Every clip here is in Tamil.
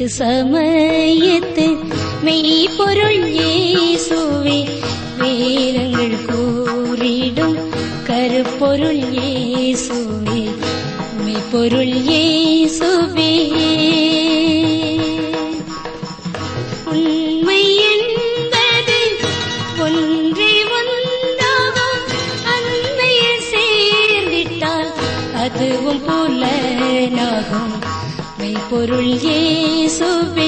மீட்பு சமயத்து மெய்ப்பொருள் இயேசுவே வேதங்கள் கூறிடும் கருப்பொருள் இயேசுவே மெய்ப்பொருள் இயேசுவே உண்மை என்பது ஒன்றே ஒன்றாகும் அன்மையில் சேர்ந்திட்டால் அதுவும் புலனாகும் மெய்ப்பொருள் இயேசுவே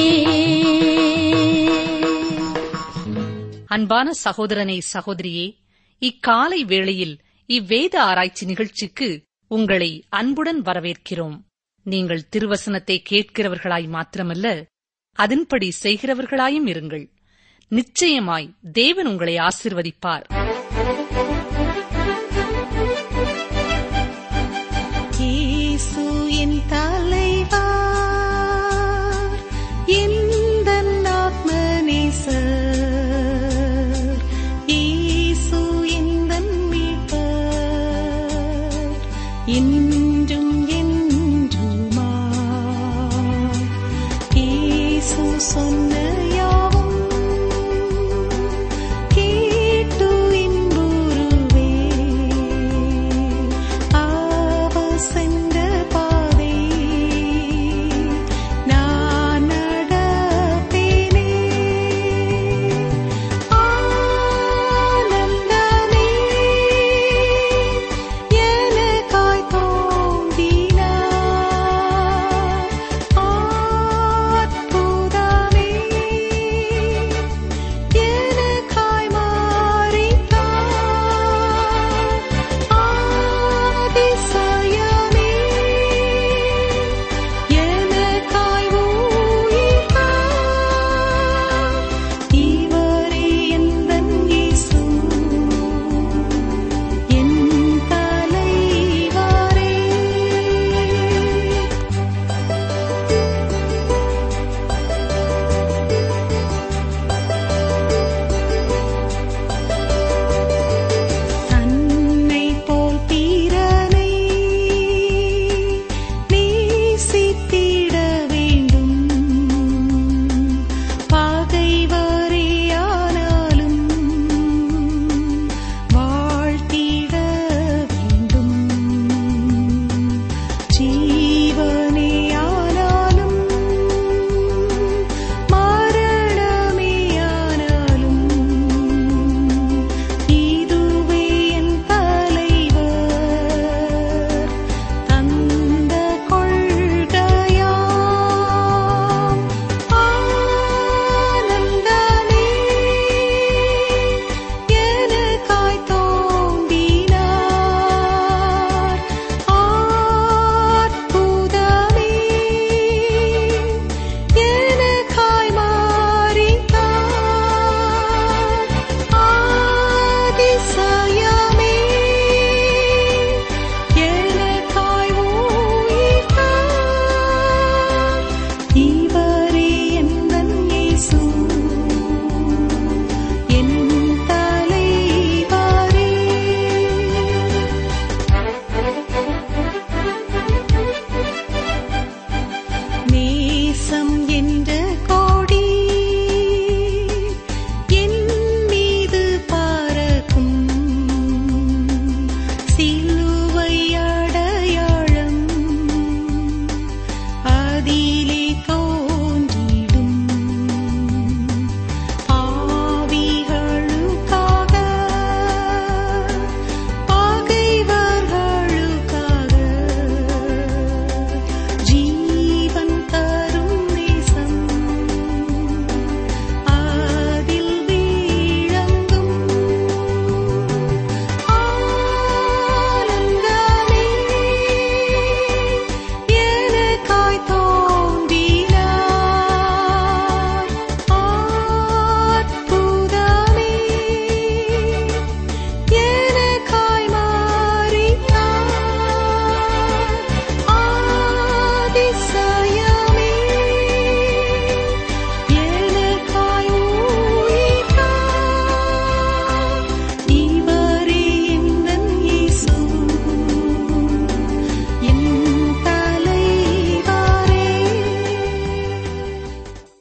அன்பான சகோதரனே சகோதரியே இக்காலை வேளையில் இவ்வேத ஆராய்ச்சி நிகழ்ச்சிக்கு உங்களை அன்புடன் வரவேற்கிறோம் நீங்கள் திருவசனத்தை கேட்கிறவர்களாய் மாத்திரமல்ல அதன்படி செய்கிறவர்களாயும் இருங்கள் நிச்சயமாய் தேவன் உங்களை ஆசிர்வதிப்பார் இயேசு என் தலைவா எந்தன் ஆத்மநேசர். இயேசு எந்தன் மீட்பர். என்றும் என்றுமாய். இயேசு சொன்ன யாவும் கேட்டு இன்புறுவே அவர் சென்ற பாதை நான் நடப்பேனே ஆனந்தமே எனக்காய் தோன்றினார் அற்புதமே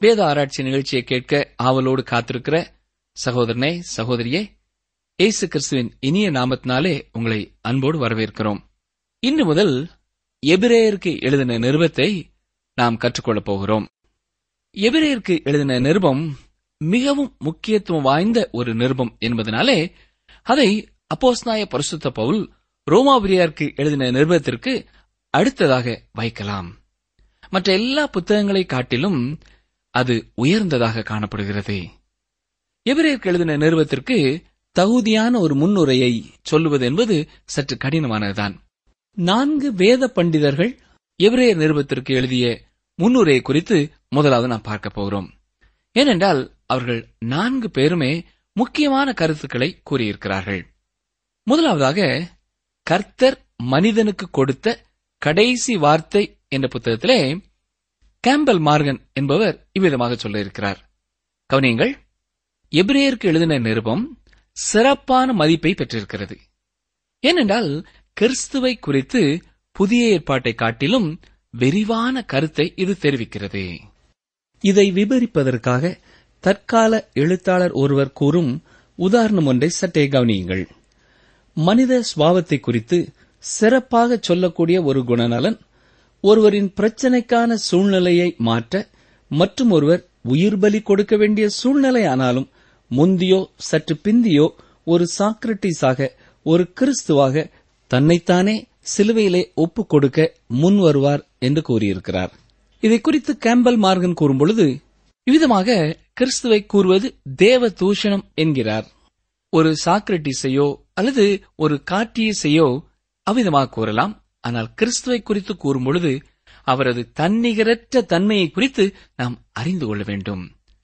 வேத ஆராய்ச்சி நிகழ்ச்சியை கேட்க ஆவலோடு காத்திருக்கிற சகோதரனே சகோதரியே இயேசு கிறிஸ்துவின் இனிய நாமத்தினாலே உங்களை அன்போடு வரவேற்கிறோம் இன்று முதல் எபிரேயருக்கு எழுதின நிருபத்தை நாம் கற்றுக்கொள்ளப் போகிறோம் எபிரேயருக்கு எழுதின நிருபம் மிகவும் முக்கியத்துவம் வாய்ந்த ஒரு நிருபம் என்பதனாலே அதை அப்போஸ்நாய பரிசுத்த பவுல் ரோமாபுரியாருக்கு எழுதின நிருபத்திற்கு அடுத்ததாக வைக்கலாம் மற்ற எல்லா புத்தகங்களை காட்டிலும் அது உயர்ந்ததாக காணப்படுகிறது எபிரேயருக்கு எழுதின நிறுவத்திற்கு தகுதியான ஒரு முன்னுரையை சொல்லுவது என்பது சற்று கடினமானதுதான் நான்கு வேத பண்டிதர்கள் எபிரேயர் நிருபத்திற்கு எழுதிய முன்னுரையை குறித்து முதலாவது நாம் பார்க்க போகிறோம் ஏனென்றால் அவர்கள் நான்கு பேருமே முக்கியமான கருத்துக்களை கூறியிருக்கிறார்கள் முதலாவதாக கர்த்தர் மனிதனுக்கு கொடுத்த கடைசி வார்த்தை என்ற புத்தகத்திலே கேம்பல் மார்கன் என்பவர் இவ்விதமாக சொல்லியிருக்கிறார் கவனியங்கள் எபிரேயருக்கு எழுதின நிருபம் சிறப்பான மதிப்பை பெற்றிருக்கிறது ஏனென்றால் கிறிஸ்துவை குறித்து புதிய ஏற்பாட்டை காட்டிலும் விரிவான கருத்தை இது தெரிவிக்கிறது இதை விவரிப்பதற்காக தற்கால எழுத்தாளர் ஒருவர் கூறும் உதாரணம் ஒன்றை சற்றே கவனியுங்கள் மனித சுவாவத்தை குறித்து சிறப்பாக சொல்லக்கூடிய ஒரு குணநலன் ஒருவரின் பிரச்சனைக்கான சூழ்நிலையை மாற்ற மற்றும் ஒருவர் உயிர் பலி கொடுக்க வேண்டிய சூழ்நிலை ஆனாலும் முந்தியோ சற்று பிந்தியோ ஒரு சாக்ரட்டிஸாக ஒரு கிறிஸ்துவாக தன்னைத்தானே சிலுவையிலே ஒப்புக் கொடுக்க முன் வருவார் என்று கூறியிருக்கிறார் இதை குறித்து கேம்பல் மார்கன் கூறும்பொழுது இவ்விதமாக கிறிஸ்துவை கூறுவது தேவ தூஷணம் என்கிறார் ஒரு சாக்ரட்டிஸையோ அல்லது ஒரு காட்டியஸையோ அவ்விதமாக கூறலாம் ஆனால் கிறிஸ்துவை குறித்து கூறும்பொழுது அவரது தன்னிகரற்ற தன்மையை குறித்து நாம் அறிந்து கொள்ள வேண்டும்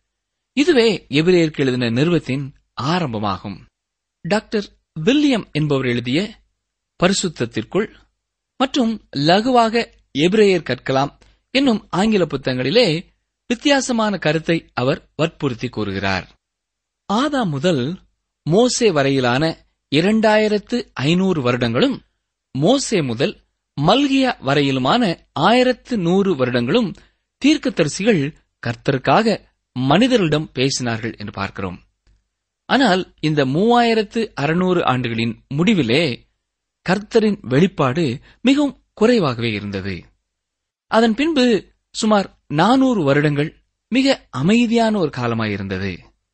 இதுவே எபிரேயருக்கு எழுதின நிறுவத்தின் ஆரம்பமாகும் டாக்டர் வில்லியம் என்பவர் எழுதிய பரிசுத்தத்திற்குள் மற்றும் லகுவாக எபிரேயர் கற்கலாம் என்னும் ஆங்கில புத்தகங்களிலே வித்தியாசமான கருத்தை அவர் வற்புறுத்தி கூறுகிறார் ஆதாம் முதல் மோசே வரையிலான இரண்டாயிரத்து ஐநூறு வருடங்களும் மோசே முதல் மல்கியா வரையிலுமான ஆயிரத்து நூறு வருடங்களும் தீர்க்கதரிசிகள் கர்த்தருக்காக மனிதர்களிடம் பேசினார்கள் என்று பார்க்கிறோம் ஆனால் இந்த மூவாயிரத்து அறுநூறு ஆண்டுகளின் முடிவிலே கர்த்தரின் வெளிப்பாடு மிகவும் குறைவாகவே இருந்தது அதன் பின்பு சுமார் நானூறு வருடங்கள் மிக அமைதியான ஒரு காலமாயிருந்தது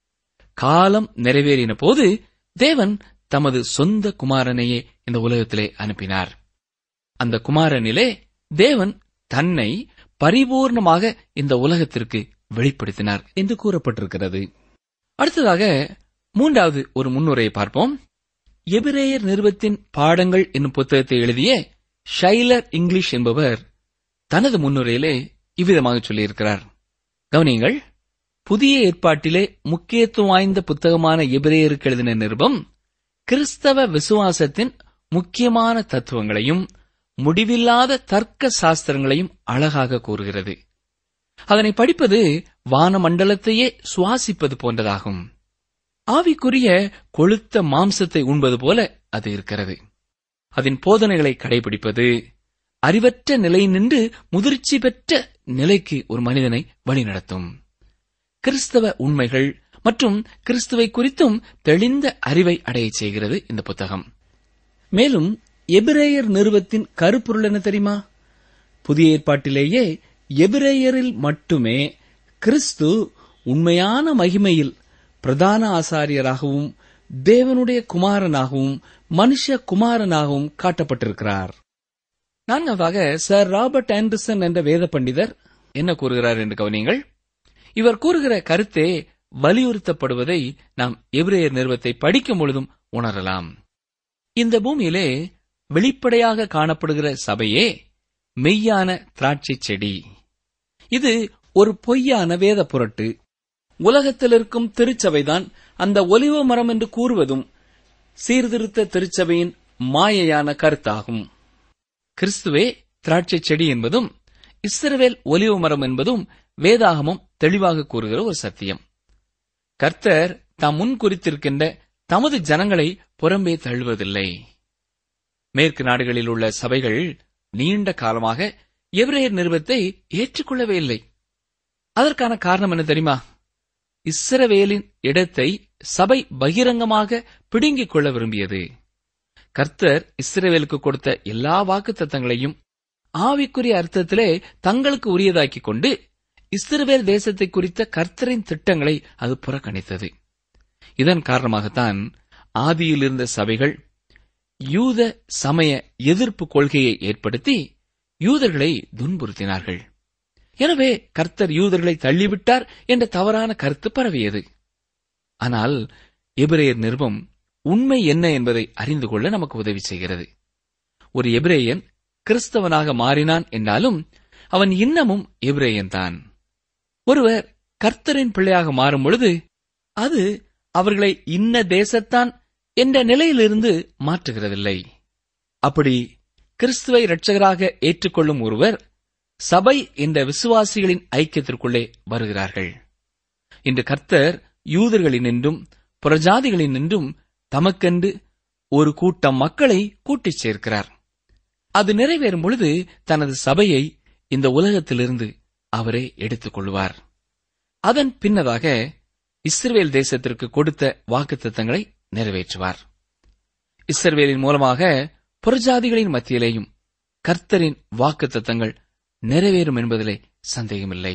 காலம் நிறைவேறின போது தேவன் தமது சொந்த குமாரனையே இந்த உலகத்திலே அனுப்பினார் அந்த குமாரனிலே தேவன் தன்னை பரிபூர்ணமாக இந்த உலகத்திற்கு வெளிப்படுத்தினார் என்று கூறப்பட்டிருக்கிறது அடுத்ததாக மூன்றாவது ஒரு முன்னுரையை பார்ப்போம் எபிரேயர் நிறுவத்தின் பாடங்கள் என்னும் புத்தகத்தை எழுதிய ஷைலர் இங்கிலீஷ் என்பவர் தனது முன்னுரையிலே இவ்விதமாக சொல்லியிருக்கிறார் கவனியங்கள் புதிய ஏற்பாட்டிலே முக்கியத்துவம் வாய்ந்த புத்தகமான எபிரேயருக்கு எழுதின நிருபம் கிறிஸ்தவ விசுவாசத்தின் முக்கியமான தத்துவங்களையும் முடிவில்லாத தர்க்க சாஸ்திரங்களையும் அழகாக கூறுகிறது அதனை படிப்பது வானமண்டலத்தையே சுவாசிப்பது போன்றதாகும் ஆவிக்குரிய கொளுத்த மாம்சத்தை உண்பது போல அது இருக்கிறது அதன் போதனைகளை கடைபிடிப்பது அறிவற்ற நிலை நின்று முதிர்ச்சி பெற்ற நிலைக்கு ஒரு மனிதனை வழிநடத்தும் கிறிஸ்தவ உண்மைகள் மற்றும் கிறிஸ்துவை குறித்தும் தெளிந்த அறிவை அடையச் செய்கிறது இந்த புத்தகம் மேலும் எபிரேயர் நிறுவத்தின் கருப்பொருள் என்ன தெரியுமா புதிய ஏற்பாட்டிலேயே எபிரேயரில் மட்டுமே கிறிஸ்து உண்மையான மகிமையில் பிரதான ஆசாரியராகவும் தேவனுடைய குமாரனாகவும் மனுஷ குமாரனாகவும் காட்டப்பட்டிருக்கிறார் நான்காவதாக சர் ராபர்ட் ஆண்டர்சன் என்ற வேத பண்டிதர் என்ன கூறுகிறார் என்று கவனியுங்கள் இவர் கூறுகிற கருத்தே வலியுறுத்தப்படுவதை நாம் எபிரேயர் நிறுவத்தை படிக்கும் பொழுதும் உணரலாம் இந்த பூமியிலே வெளிப்படையாக காணப்படுகிற சபையே மெய்யான திராட்சை செடி இது ஒரு பொய்யான வேத புரட்டு உலகத்தில் இருக்கும் திருச்சபைதான் அந்த ஒலிவ மரம் என்று கூறுவதும் சீர்திருத்த திருச்சபையின் மாயையான கருத்தாகும் கிறிஸ்துவே திராட்சை செடி என்பதும் இஸ்ரவேல் ஒலிவ மரம் என்பதும் வேதாகமம் தெளிவாக கூறுகிற ஒரு சத்தியம் கர்த்தர் தாம் முன் குறித்திருக்கின்ற தமது ஜனங்களை புறம்பே தள்ளுவதில்லை மேற்கு நாடுகளில் உள்ள சபைகள் நீண்ட காலமாக எபிரேயர் நிறுவத்தை ஏற்றுக்கொள்ளவே இல்லை அதற்கான காரணம் என்ன தெரியுமா இஸ்ரவேலின் இடத்தை சபை பகிரங்கமாக பிடுங்கிக் கொள்ள விரும்பியது கர்த்தர் இஸ்ரவேலுக்கு கொடுத்த எல்லா வாக்கு தத்தங்களையும் ஆவிக்குரிய அர்த்தத்திலே தங்களுக்கு உரியதாக்கிக் கொண்டு இஸ்ரவேல் தேசத்தை குறித்த கர்த்தரின் திட்டங்களை அது புறக்கணித்தது இதன் காரணமாகத்தான் ஆதியில் இருந்த சபைகள் யூத சமய எதிர்ப்பு கொள்கையை ஏற்படுத்தி யூதர்களை துன்புறுத்தினார்கள் எனவே கர்த்தர் யூதர்களை தள்ளிவிட்டார் என்ற தவறான கருத்து பரவியது ஆனால் எபிரேயர் நிருபம் உண்மை என்ன என்பதை அறிந்து கொள்ள நமக்கு உதவி செய்கிறது ஒரு எபிரேயன் கிறிஸ்தவனாக மாறினான் என்றாலும் அவன் இன்னமும் எபிரேயன் தான் ஒருவர் கர்த்தரின் பிள்ளையாக மாறும் பொழுது அது அவர்களை இன்ன தேசத்தான் என்ற நிலையிலிருந்து மாற்றுகிறதில்லை அப்படி கிறிஸ்துவை இரட்சகராக ஏற்றுக்கொள்ளும் ஒருவர் சபை என்ற விசுவாசிகளின் ஐக்கியத்திற்குள்ளே வருகிறார்கள் இன்று கர்த்தர் யூதர்களினின்றும் புறஜாதிகளினின்றும் தமக்கென்று ஒரு கூட்டம் மக்களை கூட்டிச் சேர்க்கிறார் அது நிறைவேறும் பொழுது தனது சபையை இந்த உலகத்திலிருந்து அவரே எடுத்துக் கொள்வார் அதன் பின்னதாக இஸ்ரவேல் தேசத்திற்கு கொடுத்த வாக்குத்தத்தங்களை நிறைவேற்றுவார் இஸ்ரவேலின் மூலமாக புறஜாதிகளின் மத்தியிலேயும் கர்த்தரின் வாக்குத்தத்தங்கள் நிறைவேறும் என்பதிலே சந்தேகமில்லை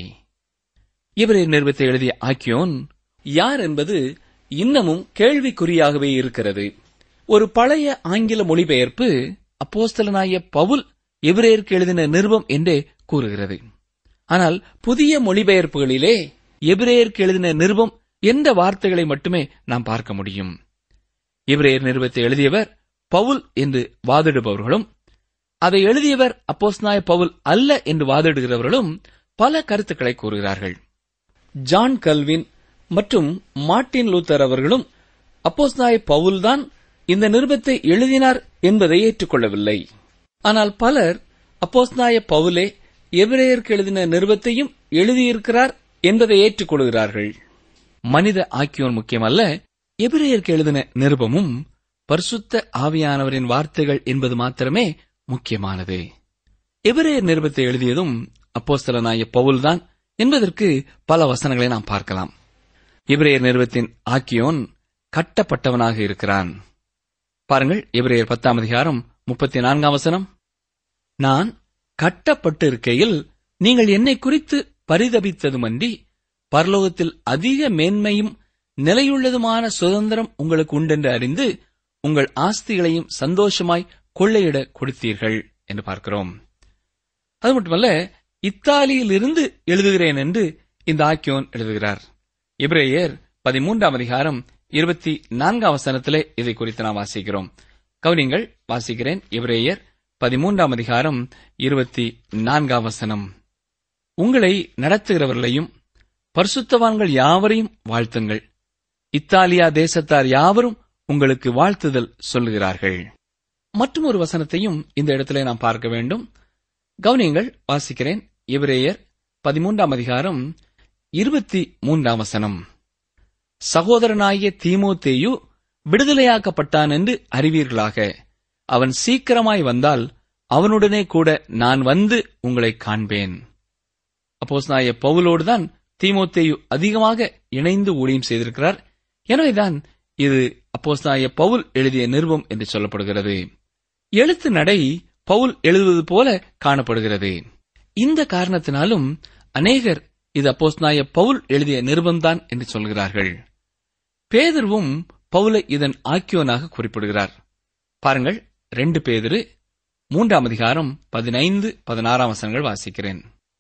இவரை நிறுவத்தை எழுதிய ஆக்கியோன் யார் என்பது இன்னமும் கேள்விக்குறியாகவே இருக்கிறது ஒரு பழைய ஆங்கில மொழிபெயர்ப்பு அப்போஸ்தலனாய பவுல் எபிரேயருக்கு எழுதின நிருபம் என்றே கூறுகிறது ஆனால் புதிய மொழிபெயர்ப்புகளிலே எபிரேயருக்கு எழுதின நிருபம் என்ற வார்த்தைகளை மட்டுமே நாம் பார்க்க முடியும் எபிரேயர் நிருபத்தை எழுதியவர் பவுல் என்று வாதிடுபவர்களும் அதை எழுதியவர் அப்போஸ்நாய பவுல் அல்ல என்று வாதிடுகிறவர்களும் பல கருத்துக்களை கூறுகிறார்கள் ஜான் கல்வின் மற்றும் மார்ட்டின் லூத்தர் அவர்களும் அப்போஸ்நாய பவுல்தான் இந்த நிருபத்தை எழுதினார் என்பதை ஏற்றுக்கொள்ளவில்லை ஆனால் பலர் அப்போஸ்நாய பவுலே எபிரேயருக்கு எழுதின நிருபத்தையும் எழுதியிருக்கிறார் என்பதை ஏற்றுக்கொள்கிறார்கள் மனித ஆக்கியோன் முக்கியமல்ல எபிரேயருக்கு எழுதின நிருபமும் பரிசுத்த ஆவியானவரின் வார்த்தைகள் என்பது மாத்திரமே முக்கியமானது எபிரேயர் நிருபத்தை எழுதியதும் அப்போஸ்தலனாய பவுல்தான் என்பதற்கு பல வசனங்களை நாம் பார்க்கலாம் எபிரேயர் நிறுவத்தின் ஆக்கியோன் கட்டப்பட்டவனாக இருக்கிறான் பாருங்கள் எபிரேயர் பத்தாம் அதிகாரம் முப்பத்தி நான்காம் வசனம் நான் கட்டப்பட்டு இருக்கையில் நீங்கள் என்னை குறித்து பரிதபித்ததுமன்றி பரலோகத்தில் அதிக மேன்மையும் நிலையுள்ளதுமான சுதந்திரம் உங்களுக்கு உண்டென்று அறிந்து உங்கள் ஆஸ்திகளையும் சந்தோஷமாய் கொள்ளையிட கொடுத்தீர்கள் என்று பார்க்கிறோம் அது மட்டுமல்ல இத்தாலியிலிருந்து எழுதுகிறேன் என்று இந்த ஆக்கியோன் எழுதுகிறார் எபிரேயர் பதிமூன்றாம் அதிகாரம் இருபத்தி நான்காம் வசனத்திலே இதை குறித்து நாம் வாசிக்கிறோம் கவுனிங்கள் வாசிக்கிறேன் எபிரேயர் பதிமூன்றாம் அதிகாரம் இருபத்தி நான்காம் வசனம் உங்களை நடத்துகிறவர்களையும் பரிசுத்தவான்கள் யாவரையும் வாழ்த்துங்கள் இத்தாலியா தேசத்தார் யாவரும் உங்களுக்கு வாழ்த்துதல் சொல்லுகிறார்கள் மற்றும் ஒரு வசனத்தையும் இந்த இடத்திலே நாம் பார்க்க வேண்டும் கவனியங்கள் வாசிக்கிறேன் எபிரேயர் பதிமூன்றாம் அதிகாரம் இருபத்தி மூன்றாம் வசனம் சகோதரனாகிய தீமோத்தேயு விடுதலையாக்கப்பட்டான் என்று அறிவீர்களாக அவன் சீக்கிரமாய் வந்தால் அவனுடனே கூட நான் வந்து உங்களை காண்பேன் அப்போஸ் நாய பவுலோடுதான் தீமோத்தேயு அதிகமாக இணைந்து ஊழியம் செய்திருக்கிறார் எனவேதான் இது அப்போஸ்தாய பவுல் எழுதிய நிருபம் என்று சொல்லப்படுகிறது எழுத்து நடை பவுல் எழுதுவது போல காணப்படுகிறது இந்த காரணத்தினாலும் அநேகர் இது அப்போஸ்நாய பவுல் எழுதிய நிருபம்தான் என்று சொல்கிறார்கள் பேதர்வும் பவுலை இதன் ஆக்கியோனாக குறிப்பிடுகிறார் பாருங்கள் ரெண்டு பேதிரு மூன்றாம் அதிகாரம் பதினைந்து பதினாறாம் வசனங்கள் வாசிக்கிறேன்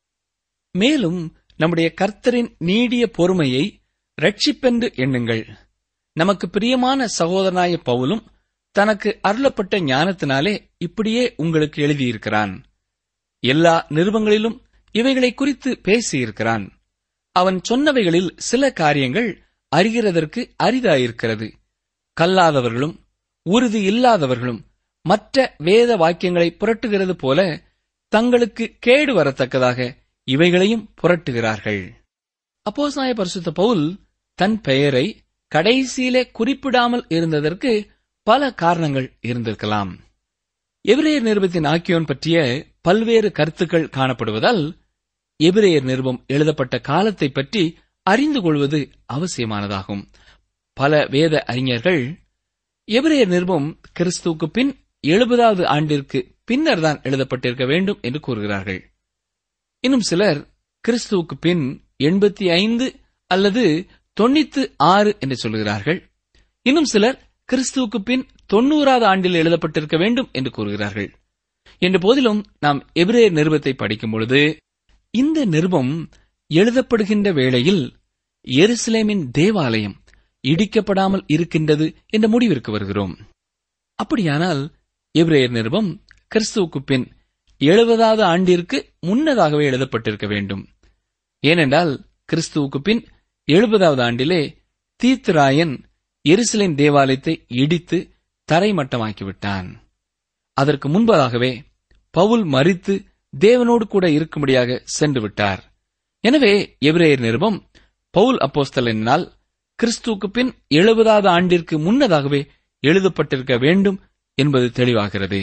மேலும் நம்முடைய கர்த்தரின் நீடிய பொறுமையை ரட்சிப்பென்று எண்ணுங்கள் நமக்கு பிரியமான சகோதரனாய பவுலும் தனக்கு அருளப்பட்ட ஞானத்தினாலே இப்படியே உங்களுக்கு எழுதியிருக்கிறான் எல்லா நிருபங்களிலும் இவைகளை குறித்து பேசியிருக்கிறான் அவன் சொன்னவைகளில் சில காரியங்கள் அறிகிறதற்கு அரிதாயிருக்கிறது கல்லாதவர்களும் உறுதி இல்லாதவர்களும் மற்ற வேத வாக்கியங்களை புரட்டுகிறது போல தங்களுக்கு கேடு வரத்தக்கதாக இவைகளையும் புரட்டுகிறார்கள் அப்போஸ்நாய பரிசுத்த பவுல் தன் பெயரை கடைசியிலே குறிப்பிடாமல் இருந்ததற்கு பல காரணங்கள் இருந்திருக்கலாம் எபிரேயர் நிருபத்தின் ஆக்கியோன் பற்றிய பல்வேறு கருத்துக்கள் காணப்படுவதால் எபிரேயர் நிருபம் எழுதப்பட்ட காலத்தை பற்றி அறிந்து கொள்வது அவசியமானதாகும் பல வேத அறிஞர்கள் எபிரேயர் நிருபம் கிறிஸ்துவுக்கு பின் எழுபதாவது ஆண்டிற்கு பின்னர் தான் எழுதப்பட்டிருக்க வேண்டும் என்று கூறுகிறார்கள் இன்னும் சிலர் கிறிஸ்துவுக்கு பின் எண்பத்தி ஐந்து அல்லது தொண்ணூத்து ஆறு என்று சொல்கிறார்கள் இன்னும் சிலர் கிறிஸ்துவுக்கு பின் தொண்ணூறாவது ஆண்டில் எழுதப்பட்டிருக்க வேண்டும் என்று கூறுகிறார்கள் என்ற போதிலும் நாம் எபிரேயர் நிருபத்தை படிக்கும் பொழுது இந்த நிருபம் எழுதப்படுகின்ற வேளையில் எருசலேமின் தேவாலயம் இடிக்கப்படாமல் இருக்கின்றது என்ற முடிவிற்கு வருகிறோம் அப்படியானால் எபிரேயர் நிருபம் கிறிஸ்துவுக்கு பின் எழுபதாவது ஆண்டிற்கு முன்னதாகவே எழுதப்பட்டிருக்க வேண்டும் ஏனென்றால் கிறிஸ்துவுக்கு பின் எழுபதாவது ஆண்டிலே தீர்த்தராயன் எருசலேம் தேவாலயத்தை இடித்து தரைமட்டமாக்கிவிட்டான் அதற்கு முன்பதாகவே பவுல் மறித்து தேவனோடு கூட இருக்கும்படியாக சென்று விட்டார் எனவே எபிரேயர் நிருபம் பவுல் அப்போஸ்தலனால் கிறிஸ்துவுக்கு பின் எழுபதாவது ஆண்டிற்கு முன்னதாகவே எழுதப்பட்டிருக்க வேண்டும் என்பது தெளிவாகிறது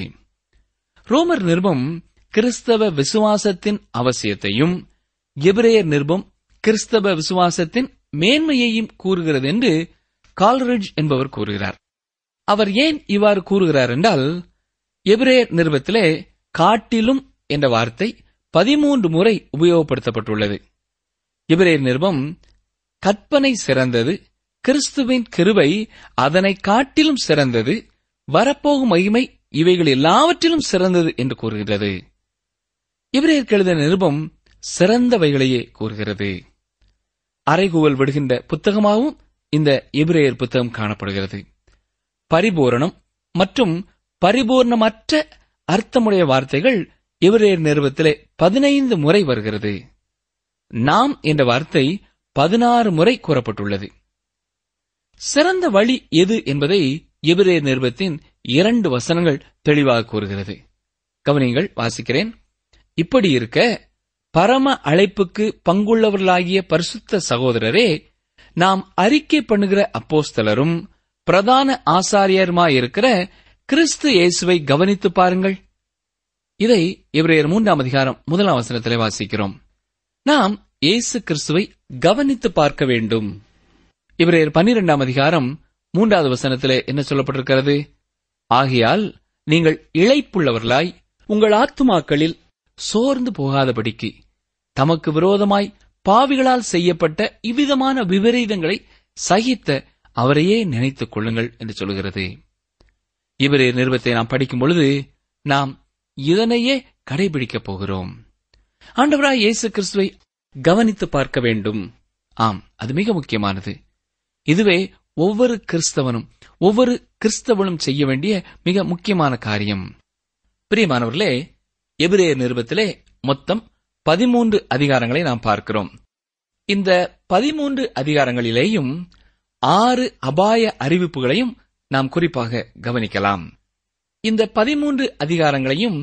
ரோமர் நிருபம் கிறிஸ்தவ விசுவாசத்தின் அவசியத்தையும் எபிரேயர் நிருபம் கிறிஸ்தவ விசுவாசத்தின் மேன்மையையும் கூறுகிறது என்று கால்ரிட்ஜ் என்பவர் கூறுகிறார் அவர் ஏன் இவ்வாறு கூறுகிறார் என்றால் எபிரேயர் நிருபத்திலே காட்டிலும் என்ற வார்த்தை பதிமூன்று முறை உபயோகப்படுத்தப்பட்டுள்ளது எபிரேயர் நிருபம் கற்பனை சிறந்தது கிறிஸ்துவின் கிருபை அதனை காட்டிலும் சிறந்தது வரப்போகும் மகிமை இவைகள் எல்லாவற்றிலும் சிறந்தது என்று கூறுகிறது இவரேற்கு எழுதிய நிருபம் சிறந்தவைகளையே கூறுகிறது அரைகூவல் விடுகின்ற புத்தகமாகவும் இந்த எபிரேயர் புத்தகம் காணப்படுகிறது பரிபூரணம் மற்றும் பரிபூர்ணமற்ற அர்த்தமுடைய வார்த்தைகள் எபிரேயர் நிறுவத்திலே பதினைந்து முறை வருகிறது நாம் என்ற வார்த்தை பதினாறு முறை கூறப்பட்டுள்ளது சிறந்த வழி எது என்பதை எபிரேயர் நிருபத்தின் இரண்டு வசனங்கள் தெளிவாக கூறுகிறது கவனிங்கள் வாசிக்கிறேன் இப்படி இருக்க பரம அழைப்புக்கு பங்குள்ளவர்களாகிய பரிசுத்த சகோதரரே நாம் அறிக்கை பண்ணுகிற அப்போஸ்தலரும் பிரதான ஆசாரியருமாயிருக்கிற கிறிஸ்து இயேசுவை கவனித்து பாருங்கள் இதை இவரையர் மூன்றாம் அதிகாரம் முதலாம் வசனத்திலே வாசிக்கிறோம் நாம் இயேசு கிறிஸ்துவை கவனித்து பார்க்க வேண்டும் இவரையர் பன்னிரெண்டாம் அதிகாரம் மூன்றாவது வசனத்திலே என்ன சொல்லப்பட்டிருக்கிறது ஆகையால் நீங்கள் இழைப்புள்ளவர்களாய் உங்கள் ஆத்துமாக்களில் சோர்ந்து போகாதபடிக்கு தமக்கு விரோதமாய் பாவிகளால் செய்யப்பட்ட இவ்விதமான விபரீதங்களை சகித்த அவரையே நினைத்துக் கொள்ளுங்கள் என்று சொல்கிறது இவரே நிறுவத்தை நாம் படிக்கும் பொழுது நாம் இதனையே கடைபிடிக்கப் போகிறோம் ஆண்டவராய் இயேசு கிறிஸ்துவை கவனித்து பார்க்க வேண்டும் ஆம் அது மிக முக்கியமானது இதுவே ஒவ்வொரு கிறிஸ்தவனும் ஒவ்வொரு கிறிஸ்தவனும் செய்ய வேண்டிய மிக முக்கியமான காரியம் பிரியமானவர்களே எபிரேயர் நிருபத்திலே மொத்தம் பதிமூன்று அதிகாரங்களை நாம் பார்க்கிறோம் இந்த பதிமூன்று அதிகாரங்களிலேயும் ஆறு அபாய அறிவிப்புகளையும் நாம் குறிப்பாக கவனிக்கலாம் இந்த பதிமூன்று அதிகாரங்களையும்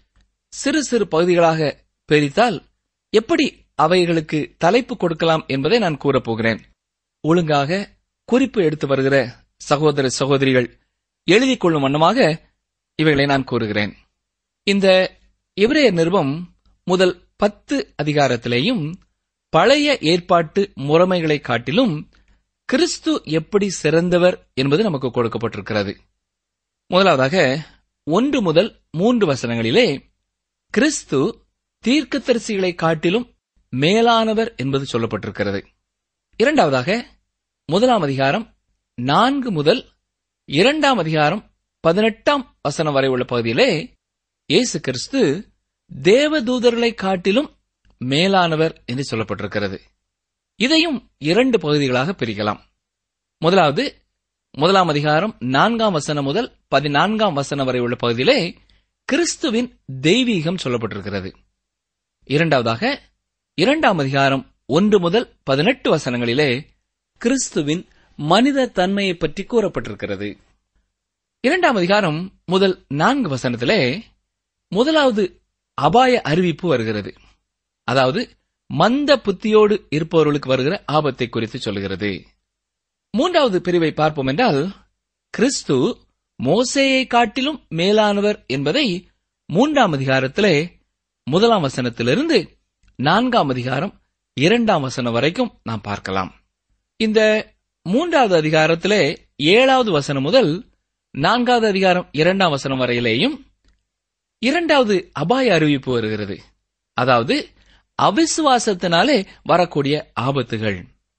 சிறு சிறு பகுதிகளாக பிரித்தால் எப்படி அவைகளுக்கு தலைப்பு கொடுக்கலாம் என்பதை நான் கூறப்போகிறேன் ஒழுங்காக குறிப்பு எடுத்து வருகிற சகோதர சகோதரிகள் எழுதிக் கொள்ளும் வண்ணமாக இவைகளை நான் கூறுகிறேன் இந்த எபிரேயர் நிருபம் முதல் பத்து அதிகாரத்திலேயும் பழைய ஏற்பாட்டு முறைமைகளை காட்டிலும் கிறிஸ்து எப்படி சிறந்தவர் என்பது நமக்கு கொடுக்கப்பட்டிருக்கிறது முதலாவதாக ஒன்று முதல் மூன்று வசனங்களிலே கிறிஸ்து தீர்க்கதரிசிகளை காட்டிலும் மேலானவர் என்பது சொல்லப்பட்டிருக்கிறது இரண்டாவதாக முதலாம் அதிகாரம் நான்கு முதல் இரண்டாம் அதிகாரம் பதினெட்டாம் வசனம் வரை உள்ள பகுதியிலே இயேசு கிறிஸ்து தேவதூதர்களை காட்டிலும் மேலானவர் என்று சொல்லப்பட்டிருக்கிறது இதையும் இரண்டு பகுதிகளாக பிரிக்கலாம் முதலாவது முதலாம் அதிகாரம் நான்காம் வசனம் முதல் பதினான்காம் வசனம் வரை உள்ள பகுதியிலே கிறிஸ்துவின் தெய்வீகம் சொல்லப்பட்டிருக்கிறது இரண்டாவதாக இரண்டாம் அதிகாரம் ஒன்று முதல் பதினெட்டு வசனங்களிலே கிறிஸ்துவின் மனித தன்மையை பற்றி கூறப்பட்டிருக்கிறது இரண்டாம் அதிகாரம் முதல் நான்கு வசனத்திலே முதலாவது அபாய அறிவிப்பு வருகிறது அதாவது மந்த புத்தியோடு இருப்பவர்களுக்கு வருகிற ஆபத்தை குறித்து சொல்கிறது மூன்றாவது பிரிவை பார்ப்போம் என்றால் கிறிஸ்து மோசேயை காட்டிலும் மேலானவர் என்பதை மூன்றாம் அதிகாரத்திலே முதலாம் வசனத்திலிருந்து நான்காம் அதிகாரம் இரண்டாம் வசனம் வரைக்கும் நாம் பார்க்கலாம் இந்த மூன்றாவது அதிகாரத்திலே ஏழாவது வசனம் முதல் நான்காவது அதிகாரம் இரண்டாம் வசனம் வரையிலேயும் இரண்டாவது அபாய அறிவிப்பு வருகிறது அதாவது அவிசுவாசத்தினாலே வரக்கூடிய ஆபத்துகள்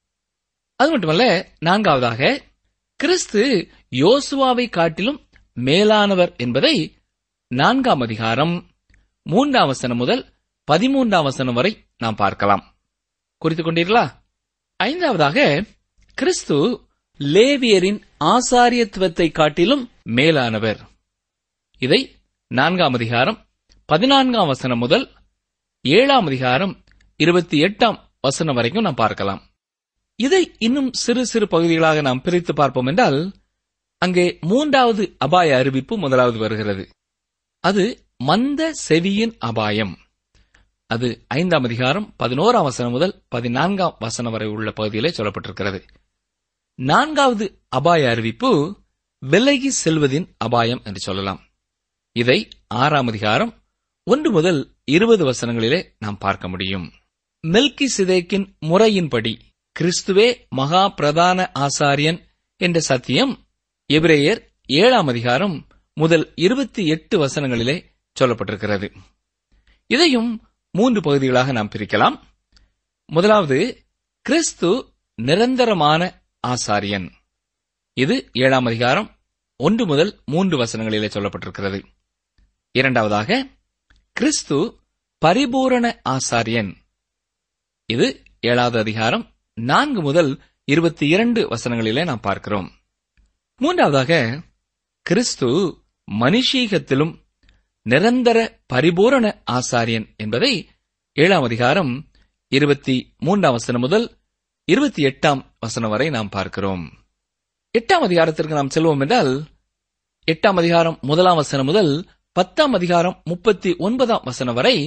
அது மட்டுமல்ல நான்காவதாக கிறிஸ்து யோசுவாவை காட்டிலும் மேலானவர் என்பதை நான்காம் அதிகாரம் மூன்றாம் வசனம் முதல் பதிமூன்றாம் வசனம் வரை நாம் பார்க்கலாம் குறித்துக் கொண்டீர்களா ஐந்தாவதாக கிறிஸ்து லேவியரின் ஆசாரியத்துவத்தை காட்டிலும் மேலானவர் இதை நான்காம் அதிகாரம் பதினான்காம் வசனம் முதல் ஏழாம் அதிகாரம் இருபத்தி எட்டாம் வசனம் வரைக்கும் நாம் பார்க்கலாம் இதை இன்னும் சிறு சிறு பகுதிகளாக நாம் பிரித்து பார்ப்போம் என்றால் அங்கே மூன்றாவது அபாய அறிவிப்பு முதலாவது வருகிறது அது மந்த செவியின் அபாயம் அது ஐந்தாம் அதிகாரம் பதினோராம் வசனம் முதல் பதினான்காம் வசனம் வரை உள்ள பகுதியிலே சொல்லப்பட்டிருக்கிறது நான்காவது அபாய அறிவிப்பு விலகி செல்வதின் அபாயம் என்று சொல்லலாம் இதை ஆறாம் அதிகாரம் ஒன்று முதல் இருபது வசனங்களிலே நாம் பார்க்க முடியும் மெல்கி சிதேக்கின் முறையின்படி கிறிஸ்துவே மகா பிரதான ஆசாரியன் என்ற சத்தியம் எபிரேயர் ஏழாம் அதிகாரம் முதல் இருபத்தி எட்டு வசனங்களிலே சொல்லப்பட்டிருக்கிறது இதையும் மூன்று பகுதிகளாக நாம் பிரிக்கலாம் முதலாவது கிறிஸ்து நிரந்தரமான ஆசாரியன் இது ஏழாம் அதிகாரம் ஒன்று முதல் மூன்று வசனங்களிலே சொல்லப்பட்டிருக்கிறது இரண்டாவதாக கிறிஸ்து பரிபூரண ஆசாரியன் இது ஏழாவது அதிகாரம் நான்கு முதல் இருபத்தி இரண்டு வசனங்களிலே நாம் பார்க்கிறோம் மூன்றாவதாக கிறிஸ்து மனுஷீகத்திலும் நிரந்தர பரிபூரண ஆசாரியன் என்பதை ஏழாம் அதிகாரம் இருபத்தி மூன்றாம் வசனம் முதல் இருபத்தி எட்டாம் வசனம் வரை நாம் பார்க்கிறோம் எட்டாம் அதிகாரத்திற்கு நாம் செல்வோம் என்றால் எட்டாம் அதிகாரம் முதலாம் வசனம் முதல் பத்தாம் அதிகாரம் முப்பத்தி ஒன்பதாம் வசனம் வரை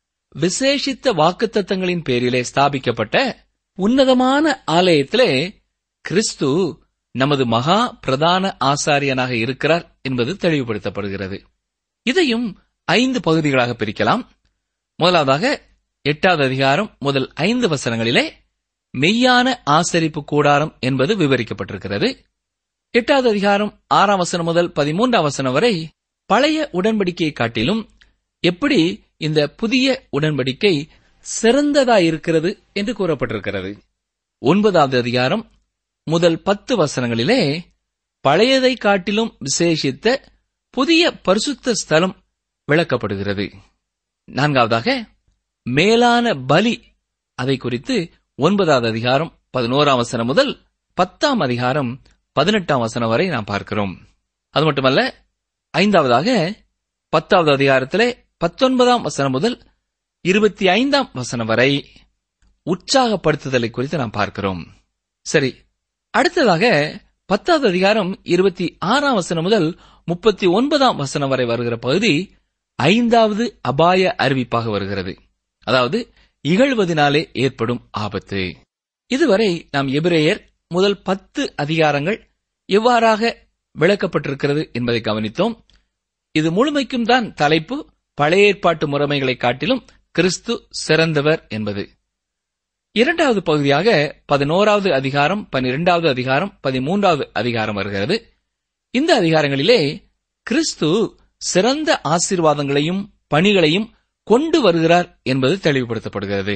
விசேஷித்த வாக்குத்தத்தங்களின் பேரிலே ஸ்தாபிக்கப்பட்ட உன்னதமான ஆலயத்திலே கிறிஸ்து நமது மகா பிரதான ஆசாரியனாக இருக்கிறார் என்பது தெளிவுபடுத்தப்படுகிறது இதையும் ஐந்து பகுதிகளாக பிரிக்கலாம் முதலாவதாக எட்டாவது அதிகாரம் முதல் ஐந்து வசனங்களிலே மெய்யான ஆசரிப்பு கூடாரம் என்பது விவரிக்கப்பட்டிருக்கிறது எட்டாவது அதிகாரம் ஆறாம் வசனம் முதல் பதிமூன்றாம் வசனம் வரை பழைய உடன்படிக்கையை காட்டிலும் எப்படி இந்த புதிய உடன்படிக்கை சிறந்ததாயிருக்கிறது என்று கூறப்பட்டிருக்கிறது ஒன்பதாவது அதிகாரம் முதல் பத்து வசனங்களிலே பழையதை காட்டிலும் விசேஷித்த புதிய பரிசுத்த ஸ்தலம் விளக்கப்படுகிறது நான்காவதாக மேலான பலி அதை குறித்து ஒன்பதாவது அதிகாரம் பதினோராம் வசனம் முதல் பத்தாம் அதிகாரம் பதினெட்டாம் வசனம் வரை நாம் பார்க்கிறோம் அது மட்டுமல்ல ஐந்தாவதாக பத்தாவது அதிகாரத்திலே பத்தொன்பதாம் வசனம் முதல் இருபத்தி ஐந்தாம் வசனம் வரை உற்சாகப்படுத்துதலை குறித்து நாம் பார்க்கிறோம் சரி அடுத்ததாக பத்தாவது அதிகாரம் இருபத்தி ஆறாம் வசனம் முதல் முப்பத்தி ஒன்பதாம் வசனம் வரை வருகிற பகுதி ஐந்தாவது அபாய அறிவிப்பாக வருகிறது அதாவது இகழ்வதனாலே ஏற்படும் ஆபத்து இதுவரை நாம் எபிரேயர் முதல் பத்து அதிகாரங்கள் எவ்வாறாக விளக்கப்பட்டிருக்கிறது என்பதை கவனித்தோம் இது முழுமைக்கும் தான் தலைப்பு பழைய ஏற்பாட்டு முறைமைகளை காட்டிலும் கிறிஸ்து சிறந்தவர் என்பது இரண்டாவது பகுதியாக பதினோராவது அதிகாரம் பனிரெண்டாவது அதிகாரம் பதிமூன்றாவது அதிகாரம் வருகிறது இந்த அதிகாரங்களிலே கிறிஸ்து சிறந்த ஆசீர்வாதங்களையும் பணிகளையும் கொண்டு வருகிறார் என்பது தெளிவுபடுத்தப்படுகிறது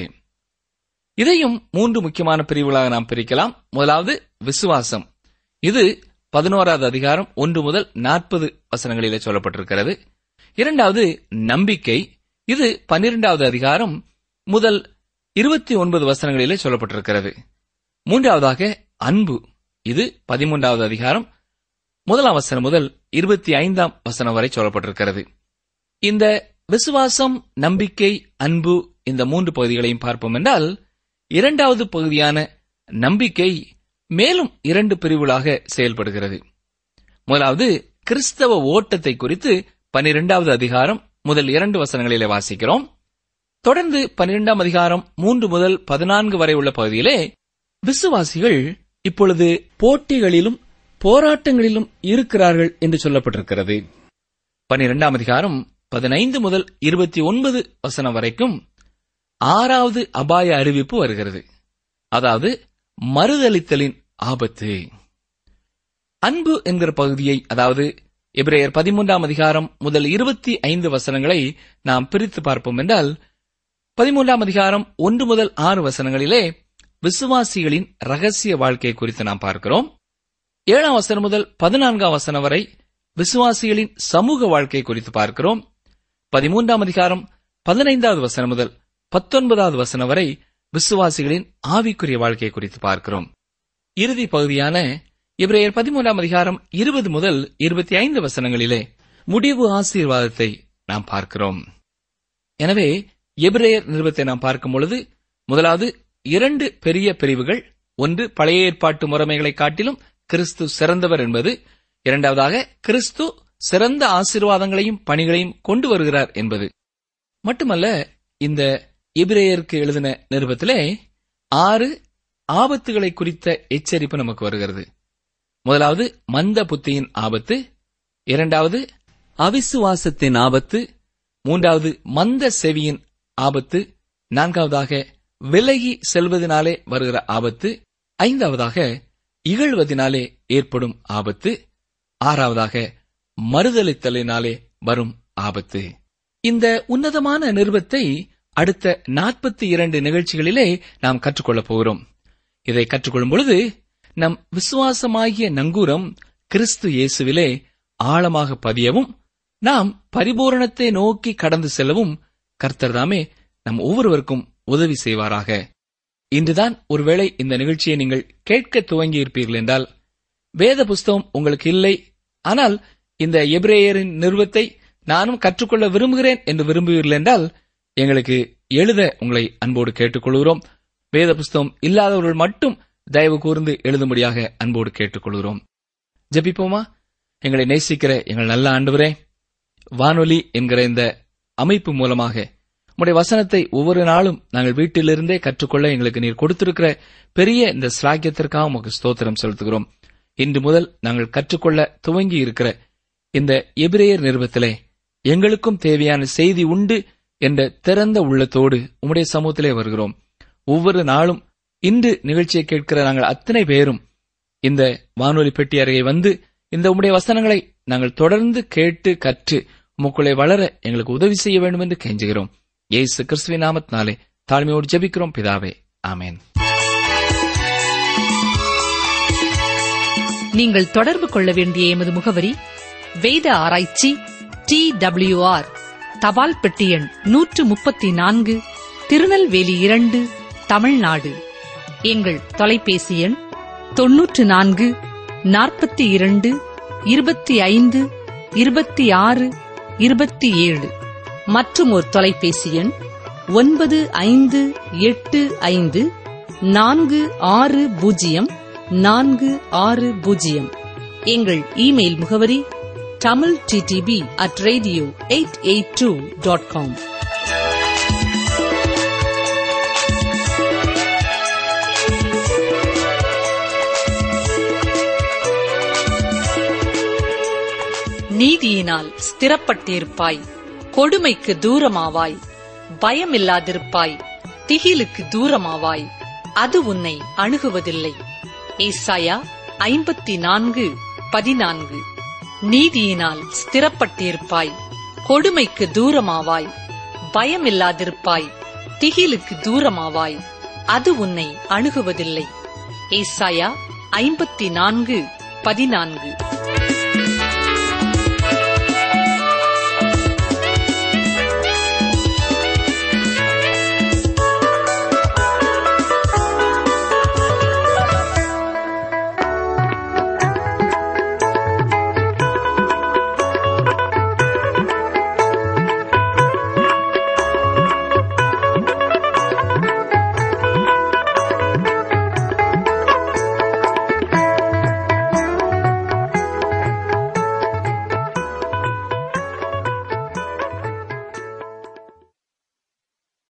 இதையும் மூன்று முக்கியமான பிரிவுகளாக நாம் பிரிக்கலாம் முதலாவது விசுவாசம் இது பதினோராவது அதிகாரம் ஒன்று முதல் நாற்பது வசனங்களிலே சொல்லப்பட்டிருக்கிறது இரண்டாவது நம்பிக்கை இது பன்னிரெண்டாவது அதிகாரம் முதல் இருபத்தி ஒன்பது வசனங்களிலே சொல்லப்பட்டிருக்கிறது மூன்றாவதாக அன்பு இது பதிமூன்றாவது அதிகாரம் முதலாம் வசனம் முதல் இருபத்தி ஐந்தாம் வசனம் வரை சொல்லப்பட்டிருக்கிறது இந்த விசுவாசம் நம்பிக்கை அன்பு இந்த மூன்று பகுதிகளையும் பார்ப்போம் என்றால் இரண்டாவது பகுதியான நம்பிக்கை மேலும் இரண்டு பிரிவுகளாக செயல்படுகிறது முதலாவது கிறிஸ்தவ ஓட்டத்தை குறித்து பனிரெண்டாவது அதிகாரம் முதல் இரண்டு வசனங்களிலே வாசிக்கிறோம் தொடர்ந்து பன்னிரெண்டாம் அதிகாரம் மூன்று முதல் பதினான்கு வரை உள்ள பகுதியிலே விசுவாசிகள் இப்பொழுது போட்டிகளிலும் போராட்டங்களிலும் இருக்கிறார்கள் என்று சொல்லப்பட்டிருக்கிறது பன்னிரெண்டாம் அதிகாரம் பதினைந்து முதல் இருபத்தி ஒன்பது வசனம் வரைக்கும் ஆறாவது அபாய அறிவிப்பு வருகிறது அதாவது மறுதளித்தலின் ஆபத்து அன்பு என்கிற பகுதியை அதாவது எபிரேயர் பதிமூன்றாம் அதிகாரம் முதல் இருபத்தி ஐந்து வசனங்களை நாம் பிரித்து பார்ப்போம் என்றால் பதிமூன்றாம் அதிகாரம் ஒன்று முதல் ஆறு வசனங்களிலே விசுவாசிகளின் ரகசிய வாழ்க்கை குறித்து நாம் பார்க்கிறோம் ஏழாம் வசனம் முதல் பதினான்காம் வசனம் வரை விசுவாசிகளின் சமூக வாழ்க்கை குறித்து பார்க்கிறோம் பதிமூன்றாம் அதிகாரம் பதினைந்தாவது வசனம் முதல் பத்தொன்பதாவது வசனம் வரை விசுவாசிகளின் ஆவிக்குரிய வாழ்க்கை குறித்து பார்க்கிறோம் இறுதி பகுதியான இப்ரேயர் பதிமூன்றாம் அதிகாரம் இருபது முதல் இருபத்தி ஐந்து வசனங்களிலே முடிவு ஆசீர்வாதத்தை நாம் பார்க்கிறோம் எனவே எபிரேயர் நிருபத்தை நாம் பார்க்கும் பொழுது முதலாவது இரண்டு பெரிய பிரிவுகள் ஒன்று பழைய ஏற்பாட்டு முறைமைகளை காட்டிலும் கிறிஸ்து சிறந்தவர் என்பது இரண்டாவதாக கிறிஸ்து சிறந்த ஆசீர்வாதங்களையும் பணிகளையும் கொண்டு வருகிறார் என்பது மட்டுமல்ல இந்த எபிரேயருக்கு எழுதின நிருபத்திலே ஆறு ஆபத்துகளை குறித்த எச்சரிப்பு நமக்கு வருகிறது முதலாவது மந்த புத்தியின் ஆபத்து இரண்டாவது அவிசுவாசத்தின் ஆபத்து மூன்றாவது மந்த செவியின் ஆபத்து நான்காவதாக விலகி செல்வதனாலே வருகிற ஆபத்து ஐந்தாவதாக இகழ்வதனாலே ஏற்படும் ஆபத்து ஆறாவதாக மறுதளித்தலினாலே வரும் ஆபத்து இந்த உன்னதமான நிருபத்தை அடுத்த நாற்பத்தி இரண்டு நிகழ்ச்சிகளிலே நாம் கற்றுக்கொள்ளப் போகிறோம் இதை கற்றுக்கொள்ளும் பொழுது நம் விசுவாசமாகிய நங்கூரம் கிறிஸ்து இயேசுவிலே ஆழமாக பதியவும் நாம் பரிபூரணத்தை நோக்கி கடந்து செல்லவும் கர்த்தர் தாமே நம் ஒவ்வொருவருக்கும் உதவி செய்வாராக இன்றுதான் ஒருவேளை இந்த நிகழ்ச்சியை நீங்கள் கேட்க துவங்கி இருப்பீர்கள் என்றால் வேத புஸ்தகம் உங்களுக்கு இல்லை ஆனால் இந்த எபிரேயரின் நிறுவத்தை நானும் கற்றுக்கொள்ள விரும்புகிறேன் என்று விரும்புவீர்கள் என்றால் எங்களுக்கு எழுத உங்களை அன்போடு கேட்டுக்கொள்கிறோம் வேத புஸ்தகம் இல்லாதவர்கள் மட்டும் தயவு கூர்ந்து எழுதும்படியாக அன்போடு கேட்டுக்கொள்கிறோம் ஜெபிப்போமா எங்களை நேசிக்கிற எங்கள் நல்ல ஆண்டவரே வானொலி என்கிற இந்த அமைப்பு மூலமாக உம்முடைய வசனத்தை ஒவ்வொரு நாளும் நாங்கள் வீட்டிலிருந்தே கற்றுக்கொள்ள எங்களுக்கு நீர் கொடுத்திருக்கிற பெரிய இந்த ஸ்லாக்கியத்திற்காக உமக்கு ஸ்தோத்திரம் செலுத்துகிறோம் இன்று முதல் நாங்கள் கற்றுக்கொள்ள துவங்கி இருக்கிற இந்த எபிரேயர் நிறுவத்திலே எங்களுக்கும் தேவையான செய்தி உண்டு என்ற திறந்த உள்ளத்தோடு உம்முடைய சமூகத்திலே வருகிறோம் ஒவ்வொரு நாளும் இன்று நிகழ்ச்சியை கேட்கிற நாங்கள் அத்தனை பேரும் இந்த வானொலி பெட்டி அருகே வந்து இந்த உம்முடைய வசனங்களை நாங்கள் தொடர்ந்து கேட்டு கற்று உமக்குள்ளே வளர எங்களுக்கு உதவி செய்ய வேண்டும் என்று கெஞ்சுகிறோம் இயேசு கிறிஸ்துவின் நாமத்தினாலே தாழ்மையோடு ஜெபிக்கிறோம் பிதாவே ஆமென் நீங்கள் தொடர்பு கொள்ள வேண்டிய எமது முகவரி வேத ஆராய்ச்சி டி ஆர் தபால் பெட்டி எண் நூற்று முப்பத்தி நான்கு திருநெல்வேலி இரண்டு தமிழ்நாடு எங்கள் தொலைபேசி எண் தொன்னூற்று நான்கு நாற்பத்தி இரண்டு இருபத்தி ஐந்து இருபத்தி ஆறு இருபத்தி ஏழு மற்றும் ஒரு தொலைபேசி எண் ஒன்பது ஐந்து எட்டு ஐந்து நான்கு ஆறு பூஜ்ஜியம் நான்கு ஆறு பூஜ்ஜியம் எங்கள் இமெயில் முகவரி Tamil DTP at radio eight eight two dot com நீதியினால் ஸ்திரப்பட்டிருப்பாய் கொடுமைக்கு தூரமாவாய் பயமில்லாதிருப்பாய் திகிலுக்கு தூரமாவாய் அது உன்னை அணுகுவதில்லை ஏசாயா ஐம்பத்தி நான்கு பதினான்கு நீதியினால் ஸ்திரப்பட்டிருப்பாய் கொடுமைக்கு தூரமாவாய் பயமில்லாதிருப்பாய் திகிலுக்கு தூரமாவாய் அது உன்னை அணுகுவதில்லை ஏசாயா ஐம்பத்தி நான்கு பதினான்கு